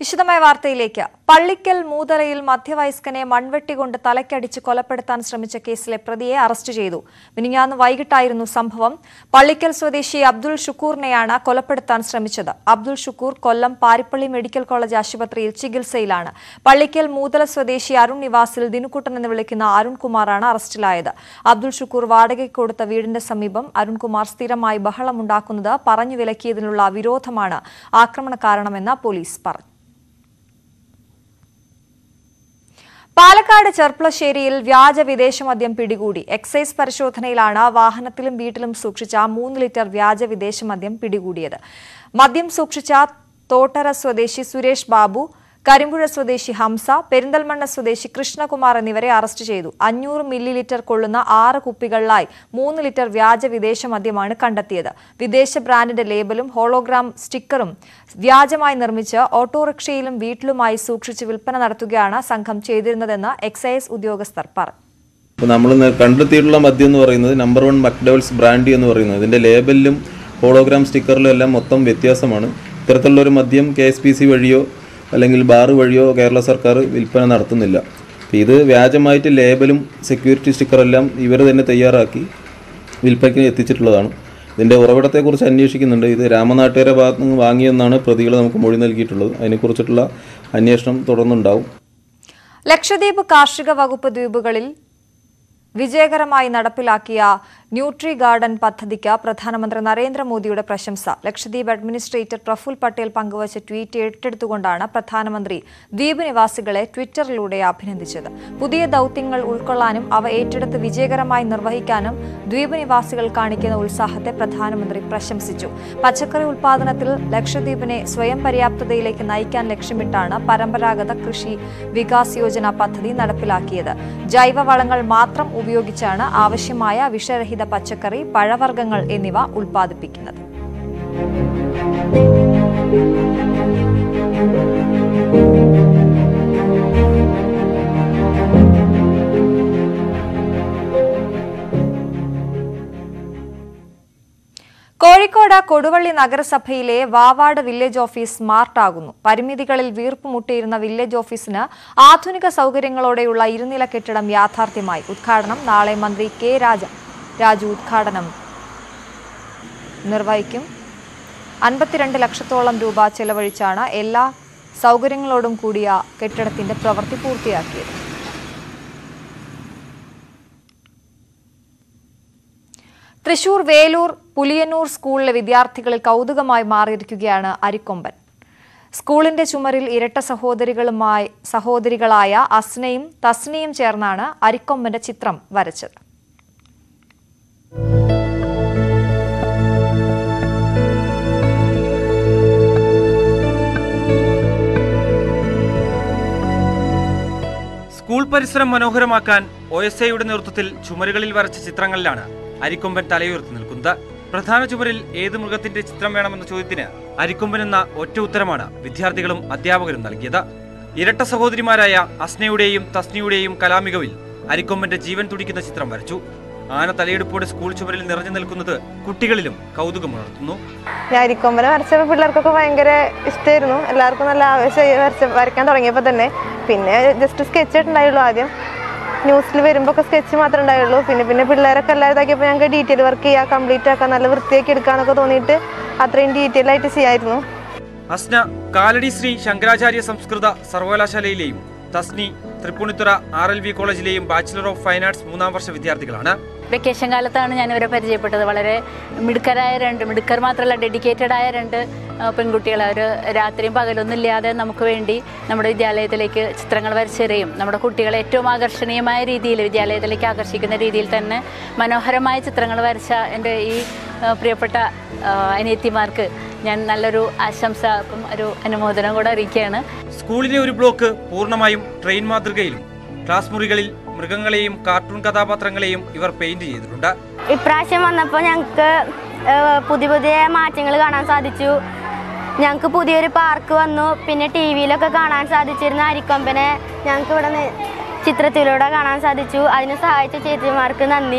വിശദമായ വാർത്തയിലേക്ക് പള്ളിക്കൽ മൂതലയിൽ മധ്യവയസ്കനെ മൺവെട്ടികൊണ്ട് തലയ്ക്കടിച്ച് കൊലപ്പെടുത്താൻ ശ്രമിച്ച കേസിലെ പ്രതിയെ അറസ്റ്റ് ചെയ്തു മിനിഞ്ഞാന്ന് വൈകിട്ടായിരുന്നു സംഭവം പള്ളിക്കൽ സ്വദേശി അബ്ദുൾ ഷുക്കൂറിനെയാണ് കൊലപ്പെടുത്താൻ ശ്രമിച്ചത് അബ്ദുൾ ഷുക്കൂർ കൊല്ലം പാരിപ്പള്ളി മെഡിക്കൽ കോളേജ് ആശുപത്രിയിൽ ചികിത്സയിലാണ് പള്ളിക്കൽ മൂതല സ്വദേശി അരുൺ നിവാസിൽ ദിനുക്കുട്ടൻ എന്ന് വിളിക്കുന്ന അരുൺകുമാറാണ് അറസ്റ്റിലായത് അബ്ദുൾ ഷുക്കൂർ വാടകയ്ക്ക് കൊടുത്ത വീടിന്റെ സമീപം അരുൺകുമാർ സ്ഥിരമായി ബഹളമുണ്ടാക്കുന്നത് പറഞ്ഞു വിലക്കിയതിനുള്ള വിരോധമാണ് ആക്രമണ കാരണമെന്ന് പോലീസ് പറഞ്ഞു പാലക്കാട് ചെർപ്പളശ്ശേരിയിൽ വ്യാജ വിദേശ മദ്യം പിടികൂടി എക്സൈസ് പരിശോധനയിലാണ് വാഹനത്തിലും വീട്ടിലും സൂക്ഷിച്ച മൂന്ന് ലിറ്റർ വ്യാജ വിദേശ മദ്യം പിടികൂടിയത് മദ്യം സൂക്ഷിച്ച തോട്ടര സ്വദേശി സുരേഷ് ബാബു കരിമ്പുഴ സ്വദേശി ഹംസ പെരിന്തൽമണ്ണ സ്വദേശി കൃഷ്ണകുമാർ എന്നിവരെ അറസ്റ്റ് ചെയ്തു അഞ്ഞൂറ് മില്ലി ലിറ്റർ കൊള്ളുന്ന ആറ് കുപ്പികളിലായി മൂന്ന് ലിറ്റർ വ്യാജ വിദേശ മദ്യമാണ് കണ്ടെത്തിയത് വിദേശ ബ്രാൻഡിന്റെ ലേബലും ഹോളോഗ്രാം സ്റ്റിക്കറും വ്യാജമായി നിർമ്മിച്ച് ഓട്ടോറിക്ഷയിലും വീട്ടിലുമായി സൂക്ഷിച്ച് വിൽപ്പന നടത്തുകയാണ് സംഘം ചെയ്തിരുന്നതെന്ന് എക്സൈസ് ഉദ്യോഗസ്ഥർ പറഞ്ഞു അപ്പോൾ നമ്മൾ കണ്ടെത്തിയിട്ടുള്ള മദ്യം എന്ന് പറയുന്നത് നമ്പർ വൺ മക്ഡവൽസ് ബ്രാൻഡി എന്ന് പറയുന്നത് ഇതിൻ്റെ ലേബലിലും ഹോളോഗ്രാം സ്റ്റിക്കറിലും എല്ലാം മൊത്തം വ്യത്യാസമാണ് ഇത്തരത്തിലുള്ള ഒരു മദ്യം കെ എസ് പി സി വഴിയോ അല്ലെങ്കിൽ ബാർ വഴിയോ കേരള സർക്കാർ വിൽപ്പന നടത്തുന്നില്ല അപ്പോൾ ഇത് വ്യാജമായിട്ട് ലേബലും സെക്യൂരിറ്റി സ്റ്റിക്കറെല്ലാം ഇവർ തന്നെ തയ്യാറാക്കി വിൽപ്പനയ്ക്ക് എത്തിച്ചിട്ടുള്ളതാണ് ഇതിൻ്റെ ഉറവിടത്തെക്കുറിച്ച് അന്വേഷിക്കുന്നുണ്ട് ഇത് രാമനാട്ടുകാരെ ഭാഗത്ത് നിന്ന് വാങ്ങിയെന്നാണ് പ്രതികൾ നമുക്ക് മൊഴി നൽകിയിട്ടുള്ളത് അതിനെക്കുറിച്ചിട്ടുള്ള അന്വേഷണം തുടർന്നുണ്ടാവും ലക്ഷദ്വീപ് കാർഷിക വകുപ്പ് ദ്വീപുകളിൽ വിജയകരമായി നടപ്പിലാക്കിയ ന്യൂട്രി ഗാർഡൻ പദ്ധതിക്ക് പ്രധാനമന്ത്രി നരേന്ദ്രമോദിയുടെ പ്രശംസ ലക്ഷദ്വീപ് അഡ്മിനിസ്ട്രേറ്റർ പ്രഫുൽ പട്ടേൽ പങ്കുവച്ച ട്വീറ്റ് ഏറ്റെടുത്തുകൊണ്ടാണ് പ്രധാനമന്ത്രി ദ്വീപ് നിവാസികളെ ട്വിറ്ററിലൂടെ അഭിനന്ദിച്ചത് പുതിയ ദൌത്യങ്ങൾ ഉൾക്കൊള്ളാനും അവ ഏറ്റെടുത്ത് വിജയകരമായി നിർവഹിക്കാനും ദ്വീപ് നിവാസികൾ കാണിക്കുന്ന ഉത്സാഹത്തെ പ്രധാനമന്ത്രി പ്രശംസിച്ചു പച്ചക്കറി ഉൽപാദനത്തിൽ ലക്ഷദ്വീപിനെ സ്വയം പര്യാപ്തതയിലേക്ക് നയിക്കാൻ ലക്ഷ്യമിട്ടാണ് പരമ്പരാഗത കൃഷി വികാസ് യോജന പദ്ധതി നടപ്പിലാക്കിയത് ജൈവവളങ്ങൾ മാത്രം ഉപയോഗിച്ചാണ് ആവശ്യമായ വിഷരഹിത പച്ചക്കറി പഴവർഗ്ഗങ്ങൾ എന്നിവ ഉൽപ്പാദിപ്പിക്കുന്നത് കോഴിക്കോട് കൊടുവള്ളി നഗരസഭയിലെ വാവാട് വില്ലേജ് ഓഫീസ് സ്മാർട്ട് ആകുന്നു പരിമിതികളിൽ വീർപ്പുമുട്ടിയിരുന്ന വില്ലേജ് ഓഫീസിന് ആധുനിക സൗകര്യങ്ങളോടെയുള്ള ഇരുനില കെട്ടിടം യാഥാർത്ഥ്യമായി ഉദ്ഘാടനം നാളെ മന്ത്രി കെ രാജ രാജു ഉദ്ഘാടനം നിർവഹിക്കും അൻപത്തിരണ്ട് ലക്ഷത്തോളം രൂപ ചെലവഴിച്ചാണ് എല്ലാ സൗകര്യങ്ങളോടും കൂടിയ കെട്ടിടത്തിന്റെ പ്രവൃത്തി പൂർത്തിയാക്കിയത് തൃശൂർ വേലൂർ പുലിയന്നൂർ സ്കൂളിലെ വിദ്യാർത്ഥികളിൽ കൗതുകമായി മാറിയിരിക്കുകയാണ് അരിക്കൊമ്പൻ സ്കൂളിന്റെ ചുമരിൽ ഇരട്ട സഹോദരികളുമായി സഹോദരികളായ അസ്നയും തസ്നയും ചേർന്നാണ് അരിക്കൊമ്പന്റെ ചിത്രം വരച്ചത് സ്കൂൾ പരിസരം മനോഹരമാക്കാൻ ഒ എസ് ഐയുടെ നേതൃത്വത്തിൽ ചുമരുകളിൽ വരച്ച ചിത്രങ്ങളിലാണ് അരിക്കൊമ്പൻ തലയുയർത്തി നിൽക്കുന്നത് പ്രധാന ചുമരിൽ ഏത് മൃഗത്തിന്റെ ചിത്രം വേണമെന്ന ചോദ്യത്തിന് അരിക്കൊമ്പൻ എന്ന ഒറ്റ ഉത്തരമാണ് വിദ്യാർത്ഥികളും അധ്യാപകരും നൽകിയത് ഇരട്ട സഹോദരിമാരായ അസ്നയുടെയും തസ്നിയുടെയും കലാമികവിൽ അരിക്കൊമ്പന്റെ ജീവൻ തുടിക്കുന്ന ചിത്രം വരച്ചു ആന തലയെടുപ്പോടെ സ്കൂൾ ചുമരിൽ നിറഞ്ഞു നിൽക്കുന്നത് കുട്ടികളിലും കൗതുകമുണർത്തുന്നു ഞാൻ അരിക്കൊമ്പനെ വരച്ചപ്പോൾ പിള്ളേർക്കൊക്കെ ഭയങ്കര ഇഷ്ടമായിരുന്നു എല്ലാവർക്കും നല്ല ആവേശമായി വരച്ച വരയ്ക്കാൻ തുടങ്ങിയപ്പോൾ തന്നെ പിന്നെ ജസ്റ്റ് സ്കെച്ച് ഉണ്ടായുള്ളൂ ആദ്യം ന്യൂസിൽ വരുമ്പോൾ ഒക്കെ സ്കെച്ച് മാത്രമേ ഉണ്ടായുള്ളൂ പിന്നെ പിന്നെ പിള്ളേരൊക്കെ എല്ലാവരും ഇതാക്കിയപ്പോൾ ഞങ്ങൾക്ക് ഡീറ്റെയിൽ വർക്ക് ചെയ്യുക കംപ്ലീറ്റ് ആക്കാൻ നല്ല വൃത്തിയാക്കി എടുക്കാന്നൊക്കെ തോന്നിയിട്ട് അത്രയും ഡീറ്റെയിൽ ആയിട്ട് ചെയ്യായിരുന്നു അസ്ന കാലടി ശ്രീ ശങ്കരാചാര്യ സംസ്കൃത സർവകലാശാലയിലെയും Tasni Tripunithura R L V കോളേജിലെയും ബാച്ചിലർ ഓഫ് ഫൈൻ ആർട്സ് മൂന്നാം വർഷ വിദ്യാർത്ഥികളാണ് വെക്കേഷൻ കാലത്താണ് ഞാൻ ഇവരെ പരിചയപ്പെട്ടത് വളരെ മിടുക്കരായ രണ്ട് മിടുക്കർ മാത്രമല്ല ഡെഡിക്കേറ്റഡ് ആയ രണ്ട് ആ, പെൺകുട്ടികൾ അവർ രാത്രിയും പകലൊന്നും ഇല്ലാതെ നമുക്ക് വേണ്ടി നമ്മുടെ വിദ്യാലയത്തിലേക്ക് ചിത്രങ്ങൾ വരച്ചു തരികയും നമ്മുടെ കുട്ടികളെ ഏറ്റവും ആകർഷണീയമായ രീതിയിൽ വിദ്യാലയത്തിലേക്ക് ആകർഷിക്കുന്ന രീതിയിൽ തന്നെ മനോഹരമായ ചിത്രങ്ങൾ വരച്ച എൻ്റെ ഈ ആ, പ്രിയപ്പെട്ട ആ, അനിയത്തിമാർക്ക് ഞാൻ നല്ലൊരു ആശംസ അപ്പം ഒരു അനുമോദനം കൂടെ അറിയിക്കുകയാണ് സ്കൂളിലെ ഒരു ബ്ലോക്ക് പൂർണ്ണമായും ട്രെയിൻ മാതൃകയിലും ക്ലാസ് മുറികളിൽ മൃഗങ്ങളെയും കാർട്ടൂൺ കഥാപാത്രങ്ങളെയും ഇവർ പെയിന്റ് ചെയ്തിട്ടുണ്ട് ഇപ്രാവശ്യം വന്നപ്പോൾ ഞങ്ങൾക്ക് പുതിയ പുതിയ മാറ്റങ്ങൾ കാണാൻ സാധിച്ചു ഞങ്ങൾക്ക് പുതിയൊരു പാർക്ക് വന്നു പിന്നെ ടി വിയിലൊക്കെ കാണാൻ സാധിച്ചിരുന്ന അരിക്കൊമ്പനെ ഞങ്ങൾക്ക് ഇവിടെ നി- ചിത്രത്തിലൂടെ കാണാൻ സാധിച്ചു അതിന് സഹായിച്ച ചേച്ചിമാർക്ക് നന്ദി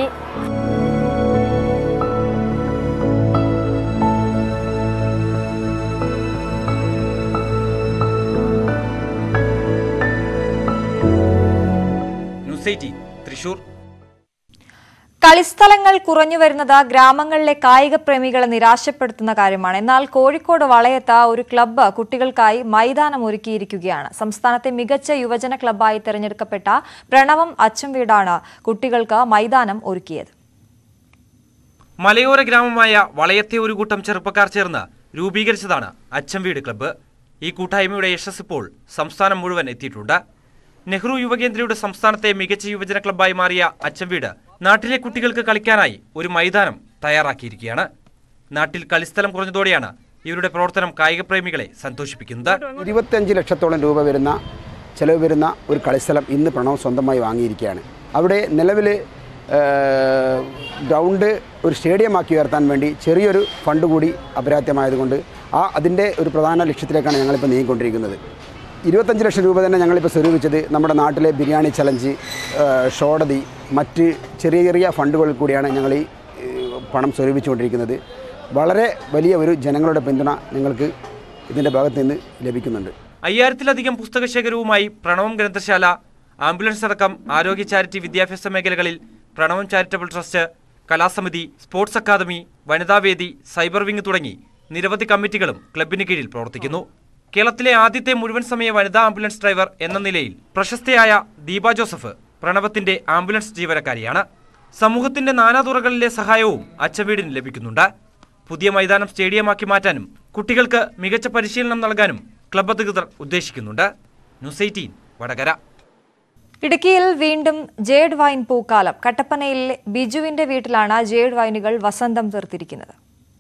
ന്യൂസ് എയ്റ്റീൻ തൃശൂർ കളിസ്ഥലങ്ങൾ കുറഞ്ഞു വരുന്നത് ഗ്രാമങ്ങളിലെ കായിക പ്രേമികളെ നിരാശപ്പെടുത്തുന്ന കാര്യമാണ് എന്നാൽ കോഴിക്കോട് വളയത്ത് ഒരു ക്ലബ്ബ് കുട്ടികൾക്കായി മൈതാനം ഒരുക്കിയിരിക്കുകയാണ് സംസ്ഥാനത്തെ മികച്ച യുവജന ക്ലബ്ബായി തെരഞ്ഞെടുക്കപ്പെട്ട പ്രണവം അച്ചംവീടാണ് കുട്ടികൾക്ക് മൈതാനം ഒരുക്കിയത് മലയോര ഗ്രാമമായ വളയത്തെ ഒരു കൂട്ടം ചെറുപ്പക്കാർ ചേർന്ന് രൂപീകരിച്ചതാണ് അച്ചംവീട് ക്ലബ്ബ് ഈ കൂട്ടായ്മയുടെ യശസ് ഇപ്പോൾ സംസ്ഥാനം മുഴുവൻ എത്തിയിട്ടുണ്ട് നെഹ്റു യുവകേന്ദ്രയുടെ സംസ്ഥാനത്തെ മികച്ച യുവജന ക്ലബ്ബായി മാറിയ അച്ചംവീട് നാട്ടിലെ കുട്ടികൾക്ക് കളിക്കാനായി ഒരു മൈതാനം തയ്യാറാക്കിയിരിക്കുകയാണ് നാട്ടിൽ കളിസ്ഥലം കുറഞ്ഞതോടെയാണ് ഇവരുടെ പ്രവർത്തനം കായിക പ്രേമികളെ സന്തോഷിപ്പിക്കുന്നത് ഇരുപത്തഞ്ച് ലക്ഷത്തോളം രൂപ വരുന്ന ചിലവ് വരുന്ന ഒരു കളിസ്ഥലം ഇന്ന് പ്രണവ് സ്വന്തമായി വാങ്ങിയിരിക്കുകയാണ് അവിടെ നിലവിൽ ഗ്രൗണ്ട് ഒരു സ്റ്റേഡിയമാക്കി ഉയർത്താൻ വേണ്ടി ചെറിയൊരു ഫണ്ട് കൂടി അപരാധ്യമായതുകൊണ്ട് ആ അതിൻ്റെ ഒരു പ്രധാന ലക്ഷ്യത്തിലേക്കാണ് ഞങ്ങളിപ്പോൾ നീങ്ങിക്കൊണ്ടിരിക്കുന്നത് ഇരുപത്തഞ്ച് ലക്ഷം രൂപ തന്നെ ഞങ്ങളിപ്പോൾ സ്വരൂപിച്ചത് നമ്മുടെ നാട്ടിലെ ബിരിയാണി ചലഞ്ച് ഷോടതി മറ്റ് ചെറിയ ചെറിയ ഫണ്ടുകളിൽ കൂടിയാണ് ഞങ്ങൾ ഈ ഏഹ്, പണം സ്വരൂപിച്ചുകൊണ്ടിരിക്കുന്നത് വളരെ വലിയ ഒരു ജനങ്ങളുടെ പിന്തുണ ഞങ്ങൾക്ക് ഇതിൻ്റെ ഭാഗത്ത് നിന്ന് ലഭിക്കുന്നുണ്ട് അയ്യായിരത്തിലധികം പുസ്തകശേഖരവുമായി പ്രണവം ഗ്രന്ഥശാല ആംബുലൻസ് അടക്കം ആരോഗ്യ ചാരിറ്റി വിദ്യാഭ്യാസ മേഖലകളിൽ പ്രണവം ചാരിറ്റബിൾ ട്രസ്റ്റ് കലാസമിതി സ്പോർട്സ് അക്കാദമി വനിതാവേദി സൈബർ വിംഗ് തുടങ്ങി നിരവധി കമ്മിറ്റികളും ക്ലബിന് കീഴിൽ പ്രവർത്തിക്കുന്നു കേരളത്തിലെ ആദ്യത്തെ മുഴുവൻ സമയ വനിതാ ആംബുലൻസ് ഡ്രൈവർ എന്ന നിലയിൽ പ്രശസ്തയായ ദീപ ജോസഫ് പ്രണവത്തിന്റെ ആംബുലൻസ് ജീവനക്കാരിയാണ് സമൂഹത്തിന്റെ നാനാതുറകളിലെ സഹായവും അച്ചവീടിന് ലഭിക്കുന്നുണ്ട് പുതിയ മൈതാനം സ്റ്റേഡിയമാക്കി മാറ്റാനും കുട്ടികൾക്ക് മികച്ച പരിശീലനം നൽകാനും ക്ലബ് അധികൃതർ ഉദ്ദേശിക്കുന്നുണ്ട് ന്യൂസ് എയ്റ്റീൻ വടകര ഇടുക്കിയിൽ വീണ്ടും ജേഡ് വൈൻ പൂക്കാലം കട്ടപ്പനയിലെ ബിജുവിന്റെ വീട്ടിലാണ് ജേഡ് വൈനുകൾ വസന്തം തീർത്തിരിക്കുന്നത്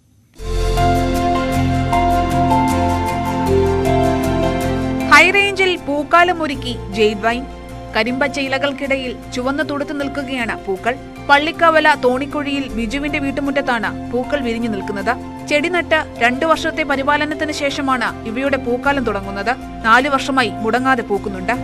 ഹൈറേഞ്ചിൽ പൂക്കാലം ഒരുക്കി ജെയ്ഡ് വൈൻ കരിമ്പച്ച ഇലകൾക്കിടയിൽ ചുവന്നു തുടുത്തു നിൽക്കുകയാണ് പൂക്കൾ പള്ളിക്കവല തോണിക്കുഴിയിൽ ബിജുവിന്റെ വീട്ടുമുറ്റത്താണ് പൂക്കൾ വിരിഞ്ഞു നിൽക്കുന്നത് ചെടി നട്ട് രണ്ടു വർഷത്തെ പരിപാലനത്തിന് ശേഷമാണ് ഇവയുടെ പൂക്കാലം തുടങ്ങുന്നത് നാലു വർഷമായി മുടങ്ങാതെ പൂക്കുന്നുണ്ട്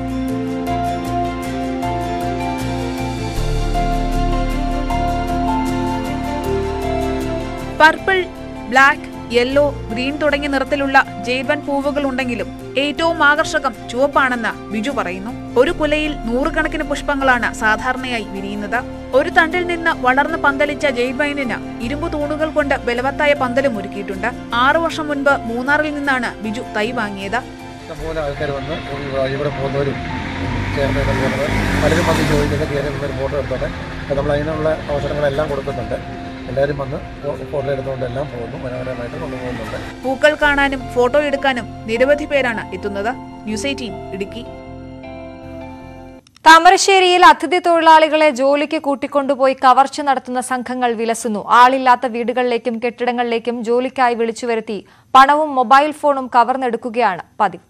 പർപ്പിൾ ബ്ലാക്ക് യെല്ലോ ഗ്രീൻ തുടങ്ങിയ നിറത്തിലുള്ള ജൈവൻ പൂവുകൾ ഉണ്ടെങ്കിലും ഏറ്റവും ആകർഷകം ചുവപ്പാണെന്ന് ബിജു പറയുന്നു ഒരു കുലയിൽ നൂറുകണക്കിന് പുഷ്പങ്ങളാണ് സാധാരണയായി വിരിയുന്നത് ഒരു തണ്ടിൽ നിന്ന് വളർന്ന് പന്തലിച്ച ജൈവൈനിന് ഇരുമ്പു തൂണുകൾ കൊണ്ട് ബലവത്തായ പന്തലും ഒരുക്കിയിട്ടുണ്ട് ആറു വർഷം മുൻപ് മൂന്നാറിൽ നിന്നാണ് ബിജു തൈ വാങ്ങിയത് ഇഷ്ടംപോലെ ആൾക്കാർ വന്ന് ഇവിടെ- ഇവിടെ പോകുന്നവരും ചേർന്ന് നൽകുന്നത് പലരും വന്ന് ചോദിക്കുന്നത് കയറി നിന്നൊരു ഫോട്ടോ എടുത്തോട്ടെ അപ്പോൾ നമ്മൾ അതിനുള്ള അവസരങ്ങളെല്ലാം കൊടുക്കുന്നുണ്ട് എല്ലാവരും വന്ന് ഫോ- ഫോട്ടോ എടുത്തുകൊണ്ട് എല്ലാം പോകുന്നു മനോഹരമായിട്ട് കൊണ്ടുപോകുന്നുണ്ട് പൂക്കൾ കാണാനും ഫോട്ടോ എടുക്കാനും നിരവധി പേരാണ് എത്തുന്നത് ന്യൂസ് എയ്റ്റീൻ ഇടുക്കി താമരശ്ശേരിയിൽ അതിഥി തൊഴിലാളികളെ ജോലിക്ക് കൂട്ടിക്കൊണ്ടുപോയി കവർച്ച നടത്തുന്ന സംഘങ്ങൾ വിലസുന്നു ആളില്ലാത്ത വീടുകളിലേക്കും കെട്ടിടങ്ങളിലേക്കും ജോലിക്കായി വിളിച്ചു വരുത്തി പണവും മൊബൈൽ ഫോണും കവർന്നെടുക്കുകയാണ് പതിവ്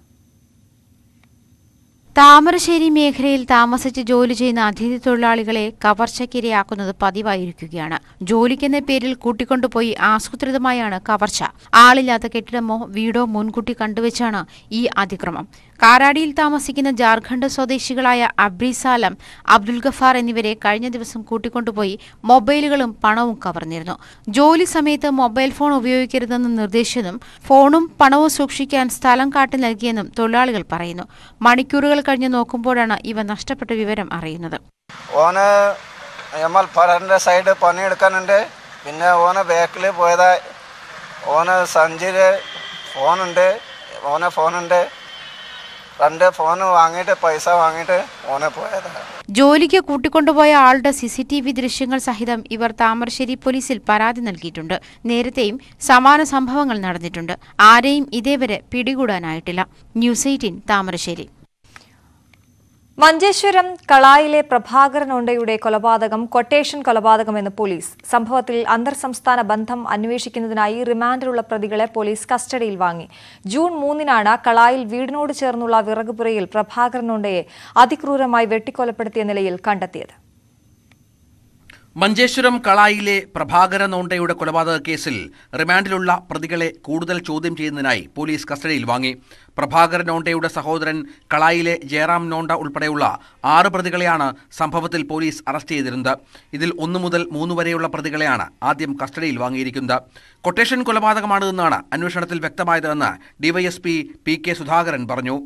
താമരശ്ശേരി മേഖലയിൽ താമസിച്ച് ജോലി ചെയ്യുന്ന അതിഥി തൊഴിലാളികളെ കവർച്ചയ്ക്കിരയാക്കുന്നത് പതിവായിരിക്കുകയാണ് ജോലിക്കെന്ന പേരിൽ കൂട്ടിക്കൊണ്ടുപോയി ആസൂത്രിതമായാണ് കവർച്ച ആളില്ലാത്ത കെട്ടിടമോ വീടോ മുൻകൂട്ടി കണ്ടുവച്ചാണ് ഈ അതിക്രമം കാരാടിയിൽ താമസിക്കുന്ന ജാർഖണ്ഡ് സ്വദേശികളായ അബ്രിസാലം അബ്ദുൽ ഗഫാർ എന്നിവരെ കഴിഞ്ഞ ദിവസം കൂട്ടിക്കൊണ്ടുപോയി മൊബൈലുകളും പണവും കവർന്നിരുന്നു ജോലി സമയത്ത് മൊബൈൽ ഫോൺ ഉപയോഗിക്കരുതെന്ന് നിർദ്ദേശിച്ചതും ഫോണും പണവും സൂക്ഷിക്കാൻ സ്ഥലം കാട്ടി നൽകിയെന്നും തൊഴിലാളികൾ പറയുന്നു മണിക്കൂറുകൾ കഴിഞ്ഞ് നോക്കുമ്പോഴാണ് ഇവ നഷ്ടപ്പെട്ട വിവരം അറിയുന്നത് ഓന് നമ്മൾ പറൻ്റെ സൈഡ് പണിയെടുക്കാനുണ്ട് പിന്നെ ഓന് ബാക്കിൽ പോയതാ ഓന് സഞ്ചിയിൽ ഫോണുണ്ട് ഓനെ ഫോണുണ്ട് രണ്ട് ഫോൺ വാങ്ങിയിട്ട് പൈസ വാങ്ങിയിട്ട് ഓനെ പോയതാണ് ജോലിക്ക് കൂട്ടിക്കൊണ്ടുപോയ ആളുടെ സി സി ടി വി ദൃശ്യങ്ങൾ സഹിതം ഇവർ താമരശ്ശേരി പോലീസിൽ പരാതി നൽകിയിട്ടുണ്ട് നേരത്തെയും സമാന സംഭവങ്ങൾ നടന്നിട്ടുണ്ട് ആരെയും ഇതേവരെ പിടികൂടാനായിട്ടില്ല ന്യൂസ് എയ്റ്റീൻ താമരശ്ശേരി മഞ്ചേശ്വരം കളായിലെ പ്രഭാകരൻ ഒണ്ടയുടെ കൊലപാതകം കൊട്ടേഷൻ കൊലപാതകമെന്ന് പോലീസ് സംഭവത്തിൽ അന്തർ സംസ്ഥാന ബന്ധം അന്വേഷിക്കുന്നതിനായി റിമാൻഡിലുള്ള പ്രതികളെ പോലീസ് കസ്റ്റഡിയിൽ വാങ്ങി ജൂൺ മൂന്നിനാണ് കളായിൽ വീടിനോട് ചേർന്നുള്ള വിറകുപുരയിൽ പ്രഭാകരൻ ഒണ്ടയെ അതിക്രൂരമായി വെട്ടിക്കൊലപ്പെടുത്തിയ നിലയിൽ കണ്ടെത്തിയത് മഞ്ചേശ്വരം കളായിലെ പ്രഭാകര നോണ്ടയുടെ കൊലപാതക കേസിൽ റിമാൻഡിലുള്ള പ്രതികളെ കൂടുതൽ ചോദ്യം ചെയ്യുന്നതിനായി പോലീസ് കസ്റ്റഡിയിൽ വാങ്ങി പ്രഭാകര നോണ്ടയുടെ സഹോദരൻ കളായിലെ ജയറാം നോണ്ട ഉൾപ്പെടെയുള്ള ആറ് പ്രതികളെയാണ് സംഭവത്തിൽ പോലീസ് അറസ്റ്റ് ചെയ്തിരുന്നത് ഇതിൽ ഒന്നു മുതൽ മൂന്ന് വരെയുള്ള പ്രതികളെയാണ് ആദ്യം കസ്റ്റഡിയിൽ വാങ്ങിയിരിക്കുന്നത് കൊട്ടേഷൻ കൊലപാതകമാണിതെന്നാണ് അന്വേഷണത്തിൽ വ്യക്തമായതെന്ന് ഡിവൈഎസ്പി പി കെ സുധാകരൻ പറഞ്ഞു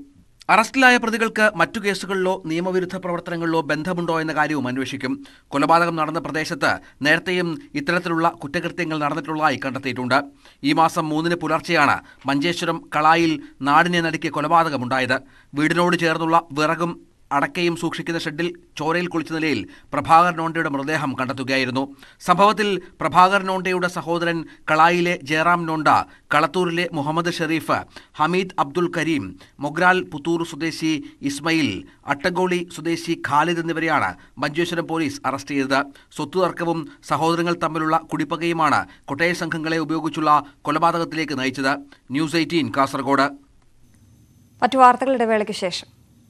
അറസ്റ്റിലായ പ്രതികൾക്ക് മറ്റു കേസുകളിലോ നിയമവിരുദ്ധ പ്രവർത്തനങ്ങളിലോ ബന്ധമുണ്ടോ എന്ന കാര്യവും അന്വേഷിക്കും കൊലപാതകം നടന്ന പ്രദേശത്ത് നേരത്തെയും ഇത്തരത്തിലുള്ള കുറ്റകൃത്യങ്ങൾ നടന്നിട്ടുള്ളതായി കണ്ടെത്തിയിട്ടുണ്ട് ഈ മാസം മൂന്നിന് പുലർച്ചെയാണ് മഞ്ചേശ്വരം കളായിൽ നാടിനെ നടുക്കിയ കൊലപാതകമുണ്ടായത് വീടിനോട് ചേർന്നുള്ള വിറകും അടക്കയും സൂക്ഷിക്കുന്ന ഷെഡിൽ ചോരയിൽ കുളിച്ച നിലയിൽ പ്രഭാകർ നോണ്ടയുടെ മൃതദേഹം കണ്ടെത്തുകയായിരുന്നു സംഭവത്തിൽ പ്രഭാകർ നോണ്ടയുടെ സഹോദരൻ കളായിലെ ജയറാം നോണ്ട കളത്തൂരിലെ മുഹമ്മദ് ഷെരീഫ് ഹമീദ് അബ്ദുൽ കരീം മൊഗ്രാൽ പുത്തൂർ സ്വദേശി ഇസ്മയിൽ അട്ടഗോളി സ്വദേശി ഖാലിദ് എന്നിവരെയാണ് മഞ്ചേശ്വരം പോലീസ് അറസ്റ്റ് ചെയ്തത് സ്വത്ത് തർക്കവും സഹോദരങ്ങൾ തമ്മിലുള്ള കുടിപ്പകയുമാണ് കൊട്ടയ സംഘങ്ങളെ ഉപയോഗിച്ചുള്ള കൊലപാതകത്തിലേക്ക് നയിച്ചത് ന്യൂസ് എയ്റ്റീൻ കാസർഗോഡ് മറ്റു വാർത്തകളുടെ വേളയ്ക്ക് ശേഷം